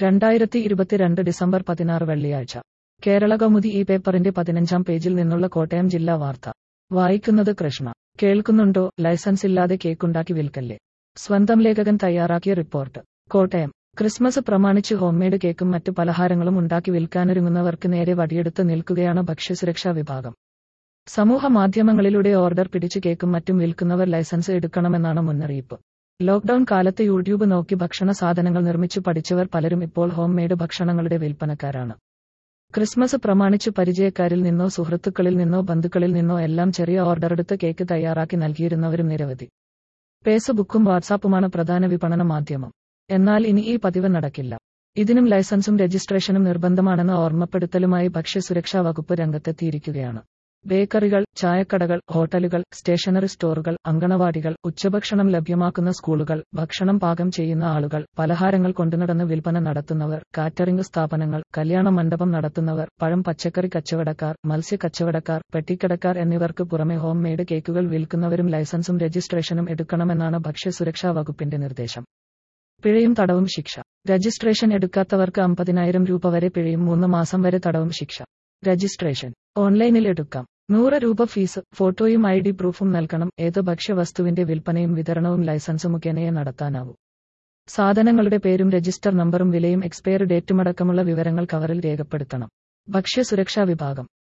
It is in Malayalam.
രണ്ടായിരത്തി ഇരുപത്തിരണ്ട് ഡിസംബർ പതിനാറ് വെള്ളിയാഴ്ച കേരള കൗമുദി ഈ പേപ്പറിന്റെ പതിനഞ്ചാം പേജിൽ നിന്നുള്ള കോട്ടയം ജില്ലാ വാർത്ത വായിക്കുന്നത് കൃഷ്ണ കേൾക്കുന്നുണ്ടോ ലൈസൻസ് ഇല്ലാതെ കേക്കുണ്ടാക്കി വിൽക്കല്ലേ സ്വന്തം ലേഖകൻ തയ്യാറാക്കിയ റിപ്പോർട്ട് കോട്ടയം ക്രിസ്മസ് പ്രമാണിച്ച് ഹോംമെയ്ഡ് കേക്കും മറ്റു പലഹാരങ്ങളും ഉണ്ടാക്കി വിൽക്കാനൊരുങ്ങുന്നവർക്ക് നേരെ വടിയെടുത്ത് നിൽക്കുകയാണ് ഭക്ഷ്യസുരക്ഷാ വിഭാഗം സമൂഹ മാധ്യമങ്ങളിലൂടെ ഓർഡർ പിടിച്ച് കേക്കും മറ്റും വിൽക്കുന്നവർ ലൈസൻസ് എടുക്കണമെന്നാണ് മുന്നറിയിപ്പ് ലോക്ഡൌൺ കാലത്ത് യൂട്യൂബ് നോക്കി ഭക്ഷണ സാധനങ്ങൾ നിർമ്മിച്ചു പഠിച്ചവർ പലരും ഇപ്പോൾ ഹോം മെയ്ഡ് ഭക്ഷണങ്ങളുടെ വിൽപ്പനക്കാരാണ് ക്രിസ്മസ് പ്രമാണിച്ച് പരിചയക്കാരിൽ നിന്നോ സുഹൃത്തുക്കളിൽ നിന്നോ ബന്ധുക്കളിൽ നിന്നോ എല്ലാം ചെറിയ ഓർഡർ എടുത്ത് കേക്ക് തയ്യാറാക്കി നൽകിയിരുന്നവരും നിരവധി ഫേസ്ബുക്കും വാട്സാപ്പുമാണ് പ്രധാന വിപണന മാധ്യമം എന്നാൽ ഇനി ഈ പതിവ് നടക്കില്ല ഇതിനും ലൈസൻസും രജിസ്ട്രേഷനും നിർബന്ധമാണെന്ന ഓർമ്മപ്പെടുത്തലുമായി ഭക്ഷ്യസുരക്ഷാ വകുപ്പ് രംഗത്തെത്തിയിരിക്കുകയാണ് ബേക്കറികൾ ചായക്കടകൾ ഹോട്ടലുകൾ സ്റ്റേഷനറി സ്റ്റോറുകൾ അങ്കണവാടികൾ ഉച്ചഭക്ഷണം ലഭ്യമാക്കുന്ന സ്കൂളുകൾ ഭക്ഷണം പാകം ചെയ്യുന്ന ആളുകൾ പലഹാരങ്ങൾ കൊണ്ടുനടന്ന് വിൽപ്പന നടത്തുന്നവർ കാറ്ററിംഗ് സ്ഥാപനങ്ങൾ കല്യാണ മണ്ഡപം നടത്തുന്നവർ പഴം പച്ചക്കറി കച്ചവടക്കാർ മത്സ്യ കച്ചവടക്കാർ പെട്ടിക്കടക്കാർ എന്നിവർക്ക് പുറമെ ഹോം മെയ്ഡ് കേക്കുകൾ വിൽക്കുന്നവരും ലൈസൻസും രജിസ്ട്രേഷനും എടുക്കണമെന്നാണ് ഭക്ഷ്യസുരക്ഷാ വകുപ്പിന്റെ നിർദ്ദേശം പിഴയും തടവും ശിക്ഷ രജിസ്ട്രേഷൻ എടുക്കാത്തവർക്ക് അമ്പതിനായിരം രൂപ വരെ പിഴയും മൂന്ന് മാസം വരെ തടവും ശിക്ഷ രജിസ്ട്രേഷൻ ഓൺലൈനിൽ എടുക്കാം നൂറ് രൂപ ഫീസ് ഫോട്ടോയും ഐ ഡി പ്രൂഫും നൽകണം ഏത് ഭക്ഷ്യവസ്തുവിന്റെ വിൽപ്പനയും വിതരണവും ലൈസൻസ് മുഖേനയെ നടത്താനാവൂ സാധനങ്ങളുടെ പേരും രജിസ്റ്റർ നമ്പറും വിലയും എക്സ്പയർ ഡേറ്റുമടക്കമുള്ള വിവരങ്ങൾ കവറിൽ രേഖപ്പെടുത്തണം ഭക്ഷ്യസുരക്ഷാ വിഭാഗം